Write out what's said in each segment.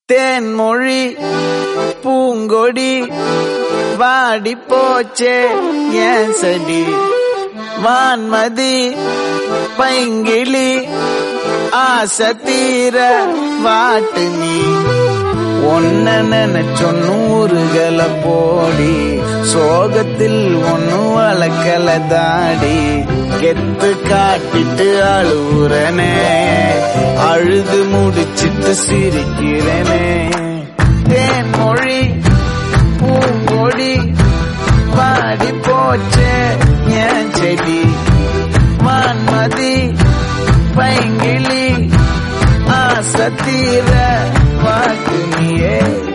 தேன்மொழி பூங்கொடி வாடி போச்சே ஏன் செடி வான்மதி பைங்கிளி ஆசை தீர வாட்டு நீ ஒன்ன நினைச்சொ நூறுகள போடி சோகத்தில் ஒண்ணு வளர்க்கல தாடி கெத்து காட்டிட்டு அழுவுறனே அழுது முடிச்சிட்டு சிரிக்கிறனே தேன்மொழி பூங்கொடி பாடி போச்சே ஏன் செடி வான்மதி பைங்கிளி ஆசை தீர வாக்கு நீயே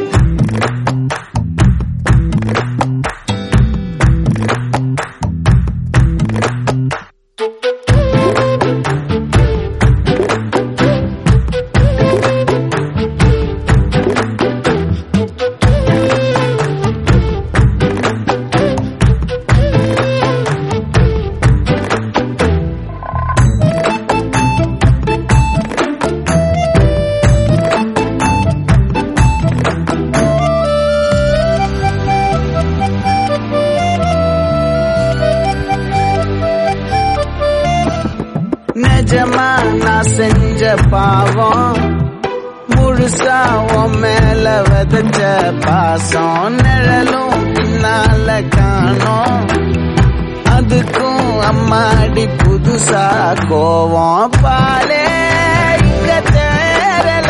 நிஜமா நான் செஞ்ச பாவம் முழுசா உன் மேல விதைச்ச பாசம் நிழலும் பின்னால காணோம் அதுக்கும் அம்மாடி புதுசா கோவம் பாலே இங்க தேரல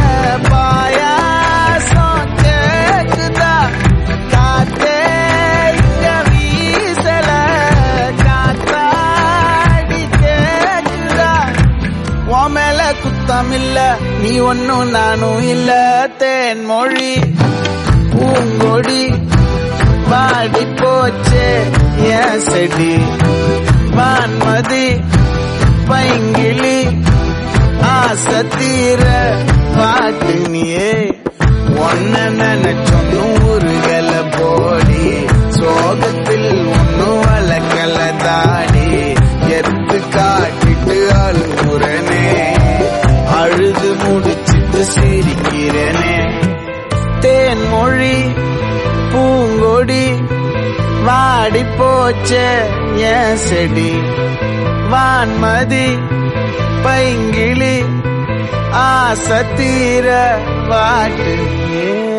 பாயாசம் கேக்குதா காத்தே இங்க வீசல காத்தாடி கேக்குதா உன் மேல குத்தம் இல்ல நீ ஒன்னும் நானும் இல்ல தேன்மொழி பூங்கொடி வாடி போச்சே ஏன் செடி வான்மதி பைங்கிளி ஆசை தீர பாட்டு நீயே ஒன்ன நினைச்சொ நூறுகள போடி சோகத்தில் ஒன்னும் வளர்க்கல தாடி எத்து காட்டிட்டு அழுகுறனே அழுது முடிச்சிட்டு சிரிக்கிறனே தேன்மொழி பூங்கொடி வாடி போச்சே ஏன் செடி வான்மதி பைங்கிளி ஆசை தீர வாட்டு ஏ